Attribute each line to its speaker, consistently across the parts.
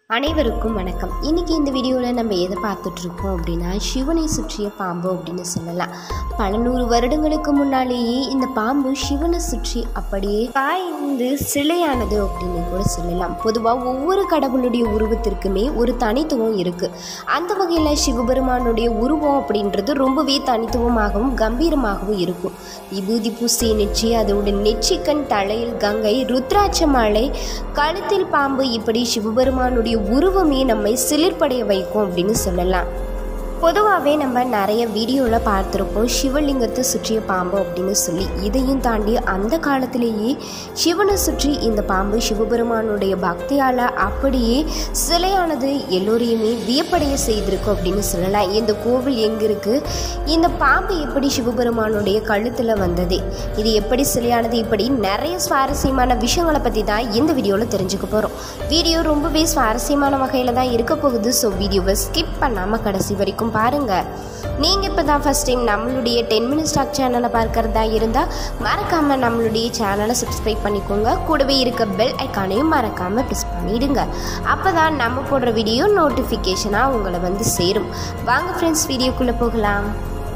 Speaker 1: அனைவருக்கும் வணக்கம் இன்னைக்கு இந்த வீடியோவில் நம்ம எதை பார்த்துட்டு இருக்கோம் அப்படின்னா சிவனை சுற்றிய பாம்பு அப்படின்னு சொல்லலாம் பல நூறு வருடங்களுக்கு முன்னாலேயே இந்த பாம்பு சிவனை சுற்றி அப்படியே பாய்ந்து சிலையானது அப்படின்னு கூட சொல்லலாம் பொதுவாக ஒவ்வொரு கடவுளுடைய உருவத்திற்குமே ஒரு தனித்துவம் இருக்கு அந்த வகையில் சிவபெருமானுடைய உருவம் அப்படின்றது ரொம்பவே தனித்துவமாகவும் கம்பீரமாகவும் இருக்கும் விபூதி பூசிய நெற்றி அதோட நெற்றிக்கண் தலையில் கங்கை ருத்ராட்ச மாலை கழுத்தில் பாம்பு இப்படி சிவபெருமானுடைய உருவமே நம்மை சிலிர்ப்படைய வைக்கும் அப்படின்னு சொல்லலாம் பொதுவாகவே நம்ம நிறைய வீடியோவில் பார்த்துருப்போம் சிவலிங்கத்தை சுற்றிய பாம்பு அப்படின்னு சொல்லி இதையும் தாண்டி அந்த காலத்திலேயே சிவனை சுற்றி இந்த பாம்பு சிவபெருமானுடைய பக்தியால் அப்படியே சிலையானது எல்லோரையுமே வியப்படைய செய்திருக்கும் அப்படின்னு சொல்லலாம் இந்த கோவில் எங்கே இருக்குது இந்த பாம்பு எப்படி சிவபெருமானுடைய கழுத்தில் வந்தது இது எப்படி சிலையானது இப்படி நிறைய சுவாரஸ்யமான விஷயங்களை பற்றி தான் இந்த வீடியோவில் தெரிஞ்சுக்க போகிறோம் வீடியோ ரொம்பவே சுவாரஸ்யமான வகையில் தான் இருக்க போகுது ஸோ வீடியோவை ஸ்கிப் பண்ணாமல் கடைசி வரைக்கும் பாருங்கள் நீங்கள் இப்போ தான் ஃபஸ்ட் டைம் நம்மளுடைய டென் மினிட் ஸ்டாக் சேனலை பார்க்குறதா இருந்தால் மறக்காமல் நம்மளுடைய சேனலை சப்ஸ்கிரைப் பண்ணிக்கோங்க கூடவே இருக்க பெல் ஐக்கானையும் மறக்காமல் ப்ரெஸ் பண்ணிடுங்க அப்போ தான் நம்ம போடுற வீடியோ நோட்டிஃபிகேஷனாக உங்களை வந்து சேரும் வாங்க ஃப்ரெண்ட்ஸ் வீடியோக்குள்ளே போகலாம்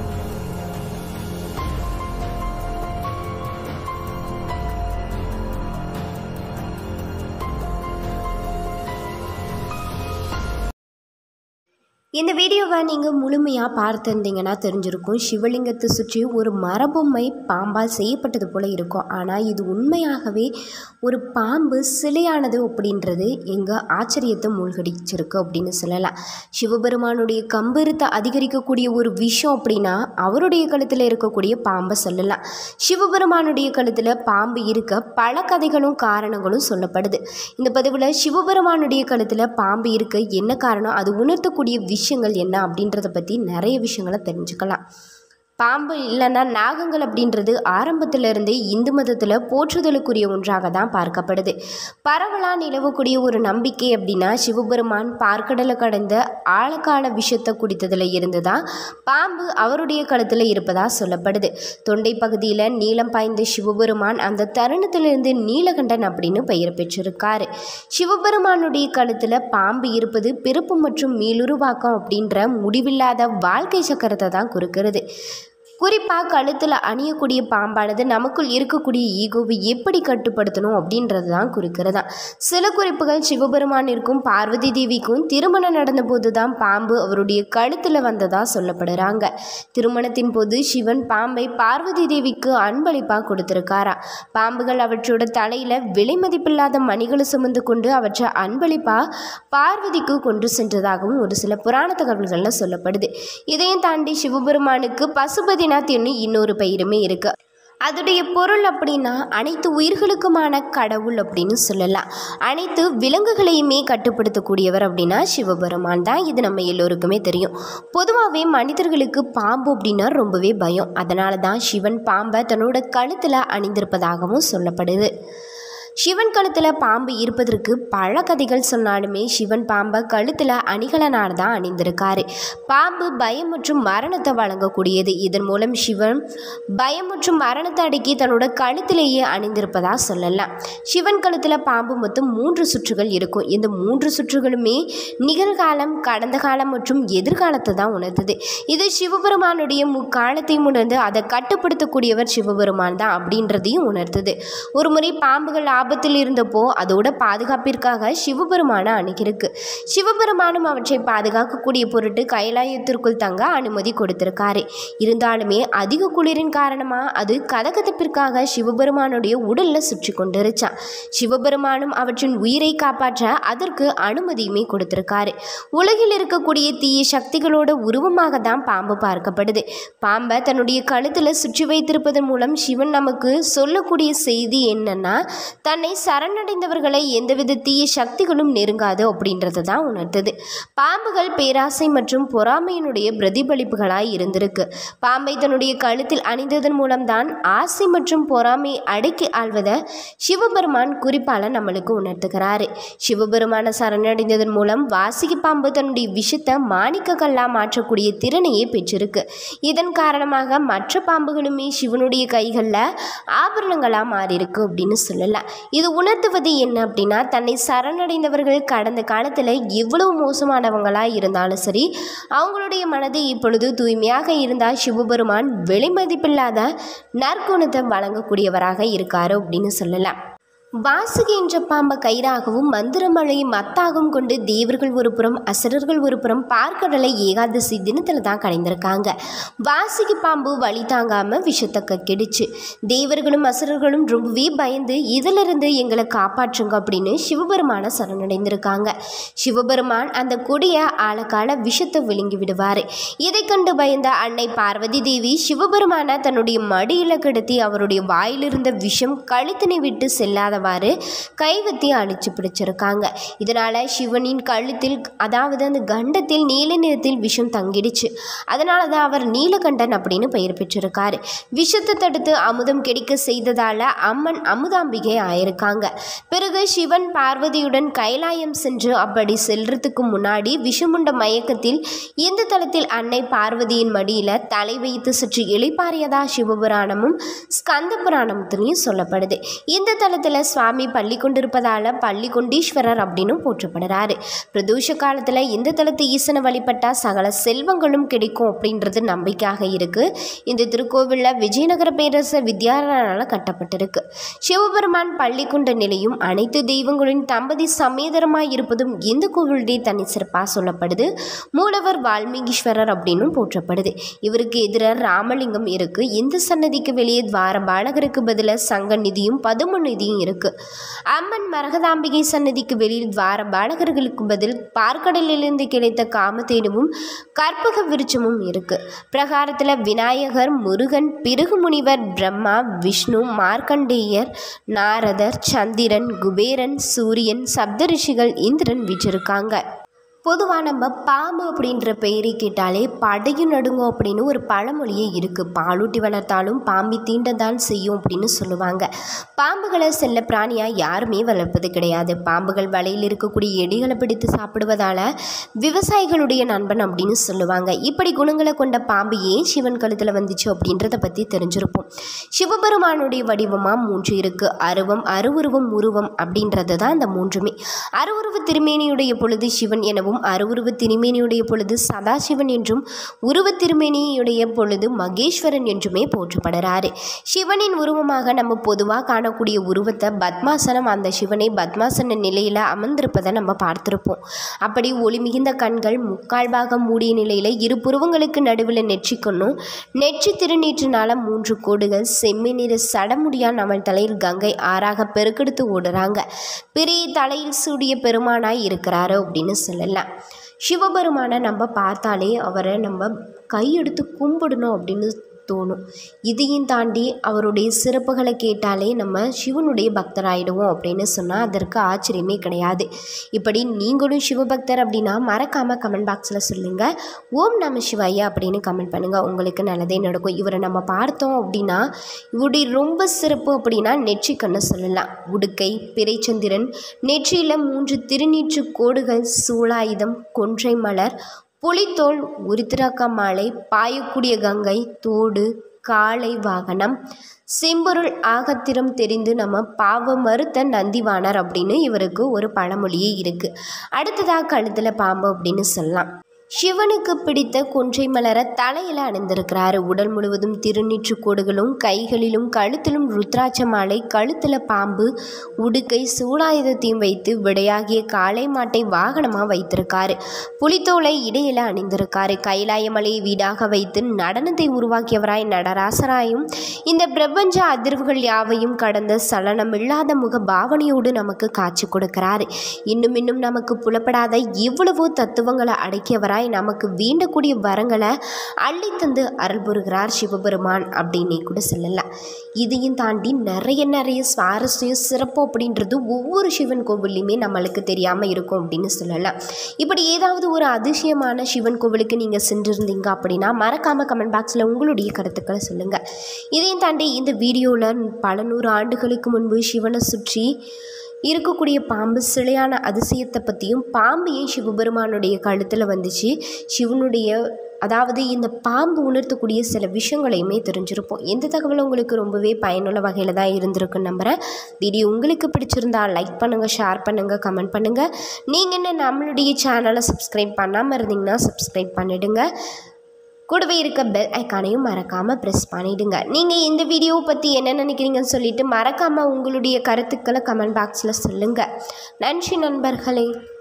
Speaker 1: இந்த வீடியோவை நீங்கள் முழுமையாக பார்த்துருந்தீங்கன்னா தெரிஞ்சிருக்கும் சிவலிங்கத்தை சுற்றி ஒரு மரபொம்மை பாம்பால் செய்யப்பட்டது போல் இருக்கும் ஆனால் இது உண்மையாகவே ஒரு பாம்பு சிலையானது அப்படின்றது எங்கள் ஆச்சரியத்தை மூழ்கடிச்சிருக்கு அப்படின்னு சொல்லலாம் சிவபெருமானுடைய கம்பீரத்தை அதிகரிக்கக்கூடிய ஒரு விஷயம் அப்படின்னா அவருடைய கழுத்தில் இருக்கக்கூடிய பாம்பை சொல்லலாம் சிவபெருமானுடைய கழுத்தில் பாம்பு இருக்க பல கதைகளும் காரணங்களும் சொல்லப்படுது இந்த பதிவில் சிவபெருமானுடைய கழுத்தில் பாம்பு இருக்க என்ன காரணம் அது உணர்த்தக்கூடிய விஷயங்கள் என்ன அப்படின்றத பற்றி நிறைய விஷயங்களை தெரிஞ்சுக்கலாம் பாம்பு இல்லைன்னா நாகங்கள் அப்படின்றது ஆரம்பத்திலிருந்தே இந்து மதத்தில் போற்றுதலுக்குரிய ஒன்றாக தான் பார்க்கப்படுது பரவலாக நிலவக்கூடிய ஒரு நம்பிக்கை அப்படின்னா சிவபெருமான் பார்க்கடலை கடந்த ஆழக்கால விஷத்தை குடித்ததில் இருந்து தான் பாம்பு அவருடைய கழுத்தில் இருப்பதாக சொல்லப்படுது தொண்டை பகுதியில் நீளம் பாய்ந்த சிவபெருமான் அந்த தருணத்திலிருந்து நீலகண்டன் அப்படின்னு பெயர் பெற்றிருக்காரு சிவபெருமானுடைய கழுத்தில் பாம்பு இருப்பது பிறப்பு மற்றும் மீளுருவாக்கம் அப்படின்ற முடிவில்லாத வாழ்க்கை சக்கரத்தை தான் குறிக்கிறது குறிப்பாக கழுத்தில் அணியக்கூடிய பாம்பானது நமக்குள் இருக்கக்கூடிய ஈகோவை எப்படி கட்டுப்படுத்தணும் அப்படின்றது தான் குறிக்கிறதா சில குறிப்புகள் சிவபெருமானிற்கும் பார்வதி தேவிக்கும் திருமணம் நடந்தபோது தான் பாம்பு அவருடைய கழுத்தில் வந்ததா சொல்லப்படுறாங்க திருமணத்தின் போது சிவன் பாம்பை பார்வதி தேவிக்கு அன்பளிப்பாக கொடுத்துருக்காரா பாம்புகள் அவற்றோட தலையில் விலை மதிப்பில்லாத மணிகளை சுமந்து கொண்டு அவற்றை அன்பளிப்பாக பார்வதிக்கு கொண்டு சென்றதாகவும் ஒரு சில புராண தகவல்களில் சொல்லப்படுது இதையும் தாண்டி சிவபெருமானுக்கு பசுபதி நாத்தியன்னு இன்னொரு பெயருமே இருக்கு அதோடைய பொருள் அப்படின்னா அனைத்து உயிர்களுக்குமான கடவுள் அப்படின்னு சொல்லலாம் அனைத்து விலங்குகளையுமே கட்டுப்படுத்தக்கூடியவர் அப்படின்னா சிவபெருமான் தான் இது நம்ம எல்லோருக்குமே தெரியும் பொதுவாகவே மனிதர்களுக்கு பாம்பு அப்படின்னா ரொம்பவே பயம் அதனால தான் சிவன் பாம்பை தன்னோட கழுத்தில் அணிந்திருப்பதாகவும் சொல்லப்படுது சிவன் கழுத்தில் பாம்பு இருப்பதற்கு பல கதைகள் சொன்னாலுமே சிவன் பாம்பை கழுத்தில் அணிகலனார் தான் அணிந்திருக்காரு பாம்பு பயம் மற்றும் மரணத்தை வழங்கக்கூடியது இதன் மூலம் சிவன் பயம் மற்றும் மரணத்தை அடக்கி தன்னோட கழுத்திலேயே அணிந்திருப்பதா சொல்லலாம் சிவன் கழுத்தில் பாம்பு மொத்தம் மூன்று சுற்றுகள் இருக்கும் இந்த மூன்று சுற்றுகளுமே நிகழ்காலம் கடந்த காலம் மற்றும் எதிர்காலத்தை தான் உணர்த்துது இது சிவபெருமானுடைய முக்காலத்தையும் உணர்ந்து அதை கட்டுப்படுத்தக்கூடியவர் சிவபெருமான் தான் அப்படின்றதையும் உணர்த்துது ஒரு முறை பாம்புகள் ஆபத்தில் இருந்தப்போ அதோட பாதுகாப்பிற்காக சிவபெருமான அணுகிருக்கு சிவபெருமானும் அவற்றை பாதுகாக்கக்கூடிய பொருட்டு கைலாயத்திற்குள் தங்க அனுமதி கொடுத்திருக்காரு இருந்தாலுமே அதிக குளிரின் காரணமாக அது கதகதப்பிற்காக சிவபெருமானுடைய உடல்ல சுற்றி கொண்டிருச்சான் சிவபெருமானும் அவற்றின் உயிரை காப்பாற்ற அதற்கு அனுமதியுமே கொடுத்திருக்காரு உலகில் இருக்கக்கூடிய தீய சக்திகளோட உருவமாக தான் பாம்பு பார்க்கப்படுது பாம்பை தன்னுடைய கழுத்தில் சுற்றி வைத்திருப்பதன் மூலம் சிவன் நமக்கு சொல்லக்கூடிய செய்தி என்னன்னா தன்னை சரணடைந்தவர்களை எந்தவித தீய சக்திகளும் நெருங்காது அப்படின்றது தான் உணர்த்தது பாம்புகள் பேராசை மற்றும் பொறாமையினுடைய பிரதிபலிப்புகளாய் இருந்திருக்கு பாம்பை தன்னுடைய கழுத்தில் அணிந்ததன் மூலம்தான் ஆசை மற்றும் பொறாமை அடக்கி ஆள்வதை சிவபெருமான் குறிப்பால் நம்மளுக்கு உணர்த்துகிறாரு சிவபெருமான சரணடைந்ததன் மூலம் வாசிகி பாம்பு தன்னுடைய விஷத்தை மாணிக்க கல்லா மாற்றக்கூடிய திறனையே பெற்றிருக்கு இதன் காரணமாக மற்ற பாம்புகளுமே சிவனுடைய கைகளில் ஆபரணங்களாக மாறியிருக்கு அப்படின்னு சொல்லலாம் இது உணர்த்துவது என்ன அப்படின்னா தன்னை சரணடைந்தவர்கள் கடந்த காலத்தில் எவ்வளவு மோசமானவங்களாக இருந்தாலும் சரி அவங்களுடைய மனது இப்பொழுது தூய்மையாக இருந்தால் சிவபெருமான் விலைமதிப்பில்லாத நற்குணத்தை வழங்கக்கூடியவராக இருக்காரு அப்படின்னு சொல்லலாம் வாசுகி என்ற பாம்பை கயிறாகவும் மந்திரமழை மத்தாகவும் கொண்டு தேவர்கள் ஒரு புறம் அசுரர்கள் ஒரு புறம் பார்க்கடலை ஏகாதசி தினத்தில் தான் கடைந்திருக்காங்க வாசுகி பாம்பு வழி தாங்காமல் விஷத்தை கக்கிடுச்சு தேவர்களும் அசுரர்களும் ரொம்பவே பயந்து இதிலிருந்து எங்களை காப்பாற்றுங்க அப்படின்னு சிவபெருமானை சரணடைந்திருக்காங்க சிவபெருமான் அந்த கொடிய ஆழக்கால விஷத்தை விழுங்கி விடுவார் இதை கண்டு பயந்த அன்னை பார்வதி தேவி சிவபெருமானை தன்னுடைய மடியில் கிடத்தி அவருடைய வாயிலிருந்த விஷம் கழுத்தினை விட்டு செல்லாதவாறு கைவத்தி அழிச்சு பிடிச்சிருக்காங்க இதனால் சிவனின் கழுத்தில் அதாவது அந்த கண்டத்தில் நீல நிறத்தில் விஷம் தங்கிடுச்சு அதனால தான் அவர் நீலகண்டன் அப்படின்னு பெயர் பெற்றிருக்காரு விஷத்தை தடுத்து அமுதம் கிடைக்க செய்ததால் அம்மன் அமுதாம்பிகை ஆயிருக்காங்க பிறகு சிவன் பார்வதியுடன் கைலாயம் சென்று அப்படி செல்றதுக்கு முன்னாடி விஷமுண்ட மயக்கத்தில் இந்த தளத்தில் அன்னை பார்வதியின் மடியில் தலை வைத்து சற்று இளைப்பாறியதா சிவபுராணமும் ஸ்கந்த புராணத்திலையும் சொல்லப்படுது இந்த தளத்தில் சுவாமி பள்ளி கொண்டிருப்பதால் பள்ளி கொண்டீஸ்வரர் அப்படின்னு போற்றப்படுறாரு பிரதோஷ காலத்தில் இந்த தலத்து ஈசனை வழிபட்டா சகல செல்வங்களும் கிடைக்கும் அப்படின்றது நம்பிக்கையாக இருக்கு இந்த திருக்கோவிலில் விஜயநகர பேரரசர் வித்யாரனால் கட்டப்பட்டிருக்கு சிவபெருமான் பள்ளி கொண்ட நிலையும் அனைத்து தெய்வங்களின் தம்பதி சமேதரமாய் இருப்பதும் இந்த கோவிலுடைய தனி சிறப்பாக சொல்லப்படுது மூலவர் வால்மீகீஸ்வரர் அப்படின்னும் போற்றப்படுது இவருக்கு எதிராக ராமலிங்கம் இருக்கு இந்த சன்னதிக்கு வெளியே துவார பாலகருக்கு பதிலாக சங்க நிதியும் பதும நிதியும் இருக்கு அம்மன் மரகதாம்பிகை சன்னதிக்கு வெளியில் துவார பாலகர்களுக்கு பதில் பார்க்கடலிலிருந்து கிடைத்த காமதேனுவும் கற்பக விருட்சமும் இருக்கு பிரகாரத்தில் விநாயகர் முருகன் பிருகு முனிவர் பிரம்மா விஷ்ணு மார்க்கண்டேயர் நாரதர் சந்திரன் குபேரன் சூரியன் சப்தரிஷிகள் இந்திரன் வீற்றிருக்காங்க பொதுவாக நம்ம பாம்பு அப்படின்ற பெயரை கேட்டாலே படையும் நடுங்கும் அப்படின்னு ஒரு பழமொழியே இருக்குது பாலூட்டி வளர்த்தாலும் பாம்பி தீண்டதான் செய்யும் அப்படின்னு சொல்லுவாங்க பாம்புகளை செல்ல பிராணியாக யாருமே வளர்ப்பது கிடையாது பாம்புகள் வலையில் இருக்கக்கூடிய எடிகளை பிடித்து சாப்பிடுவதால் விவசாயிகளுடைய நண்பன் அப்படின்னு சொல்லுவாங்க இப்படி குணங்களை கொண்ட பாம்பு ஏன் சிவன் கழுத்தில் வந்துச்சு அப்படின்றத பற்றி தெரிஞ்சிருப்போம் சிவபெருமானுடைய வடிவமாக மூன்று இருக்குது அருவம் அருவுருவம் உருவம் அப்படின்றது தான் அந்த மூன்றுமே அருவுருவ திருமேனியுடைய பொழுது சிவன் எனவும் அருவுருவ திருமேனியுடைய பொழுது சதாசிவன் என்றும் உருவ திருமேனியுடைய பொழுது மகேஸ்வரன் என்றுமே போற்றப்படுறாரு சிவனின் உருவமாக நம்ம பொதுவாக காணக்கூடிய உருவத்தை பத்மாசனம் அந்த சிவனை பத்மாசன நிலையில் அமர்ந்திருப்பதை நம்ம பார்த்துருப்போம் அப்படி ஒளி மிகுந்த கண்கள் முக்கால் பாகம் மூடிய நிலையில் இரு புருவங்களுக்கு நடுவில் நெற்றிக்கொன்னும் நெற்றி திருநீற்றினால மூன்று கோடுகள் செம்மி நிற சடமுடியா நம்ம தலையில் கங்கை ஆறாக பெருக்கெடுத்து ஓடுறாங்க பெரிய தலையில் சூடிய பெருமானாய் இருக்கிறாரு அப்படின்னு சொல்லலாம் சிவபெருமானை நம்ம பார்த்தாலே அவரை நம்ம கையெடுத்து கும்பிடணும் அப்படின்னு தோணும் இதையும் தாண்டி அவருடைய சிறப்புகளை கேட்டாலே நம்ம சிவனுடைய பக்தராயிடுவோம் அப்படின்னு சொன்னால் அதற்கு ஆச்சரியமே கிடையாது இப்படி நீங்களும் சிவபக்தர் அப்படின்னா மறக்காமல் கமெண்ட் பாக்ஸில் சொல்லுங்கள் ஓம் நம சிவாயா அப்படின்னு கமெண்ட் பண்ணுங்கள் உங்களுக்கு நல்லதே நடக்கும் இவரை நம்ம பார்த்தோம் அப்படின்னா இவருடைய ரொம்ப சிறப்பு அப்படின்னா நெற்றிக்கண்ணை சொல்லலாம் உடுக்கை பிறைச்சந்திரன் நெற்றியில் மூன்று திருநீற்று கோடுகள் சூளாயுதம் கொன்றை மலர் புலித்தோல் உருத்திராக்க மாலை பாயக்கூடிய கங்கை தோடு காளை வாகனம் செம்பொருள் ஆகத்திரம் தெரிந்து நம்ம பாவ மறுத்த நந்திவானர் அப்படின்னு இவருக்கு ஒரு பழமொழியே இருக்குது அடுத்ததாக கழுத்தில் பாம்பு அப்படின்னு சொல்லலாம் சிவனுக்கு பிடித்த கொன்றை மலர தலையில் அணிந்திருக்கிறாரு உடல் முழுவதும் திருநீற்று கோடுகளும் கைகளிலும் கழுத்திலும் ருத்ராட்ச மாலை கழுத்தில் பாம்பு உடுக்கை சூடாயுதத்தையும் வைத்து விடையாகிய காளை மாட்டை வாகனமாக வைத்திருக்காரு புலித்தோலை இடையில அணிந்திருக்காரு கைலாய மலையை வீடாக வைத்து நடனத்தை உருவாக்கியவராய் நடராசராயும் இந்த பிரபஞ்ச அதிர்வுகள் யாவையும் கடந்த சலனமில்லாத முக பாவனையோடு நமக்கு காட்சி கொடுக்கிறாரு இன்னும் இன்னும் நமக்கு புலப்படாத இவ்வளவோ தத்துவங்களை அடக்கியவராய் நமக்கு வேண்டக்கூடிய வரங்களை அள்ளித்தந்து அருள் புரிகிறார் சிவபெருமான் அப்படின்னே கூட சொல்லலாம் இதையும் தாண்டி நிறைய நிறைய சுவாரஸ்யம் சிறப்பு அப்படின்றது ஒவ்வொரு சிவன் கோவில்லையுமே நம்மளுக்கு தெரியாமல் இருக்கும் அப்படின்னு சொல்லலாம் இப்படி ஏதாவது ஒரு அதிசயமான சிவன் கோவிலுக்கு நீங்கள் சென்றிருந்தீங்க அப்படின்னா மறக்காமல் கமெண்ட் பாக்ஸில் உங்களுடைய கருத்துக்களை சொல்லுங்கள் இதையும் தாண்டி இந்த வீடியோவில் பல நூறு ஆண்டுகளுக்கு முன்பு சிவனை சுற்றி இருக்கக்கூடிய பாம்பு சிலையான அதிசயத்தை பற்றியும் பாம்பு ஏன் சிவபெருமானுடைய கழுத்தில் வந்துச்சு சிவனுடைய அதாவது இந்த பாம்பு உணர்த்தக்கூடிய சில விஷயங்களையுமே தெரிஞ்சிருப்போம் இந்த தகவல் உங்களுக்கு ரொம்பவே பயனுள்ள வகையில் தான் இருந்திருக்குன்னு நம்புகிறேன் வீடியோ உங்களுக்கு பிடிச்சிருந்தா லைக் பண்ணுங்கள் ஷேர் பண்ணுங்கள் கமெண்ட் பண்ணுங்கள் நீங்கள் என்ன நம்மளுடைய சேனலை சப்ஸ்கிரைப் பண்ணாமல் இருந்தீங்கன்னா சப்ஸ்கிரைப் பண்ணிடுங்க கூடவே இருக்க பெல் ஐக்கானையும் மறக்காமல் ப்ரெஸ் பண்ணிவிடுங்க நீங்கள் இந்த வீடியோவை பற்றி என்ன நினைக்கிறீங்கன்னு சொல்லிட்டு மறக்காமல் உங்களுடைய கருத்துக்களை கமெண்ட் பாக்ஸில் சொல்லுங்கள் நன்றி நண்பர்களே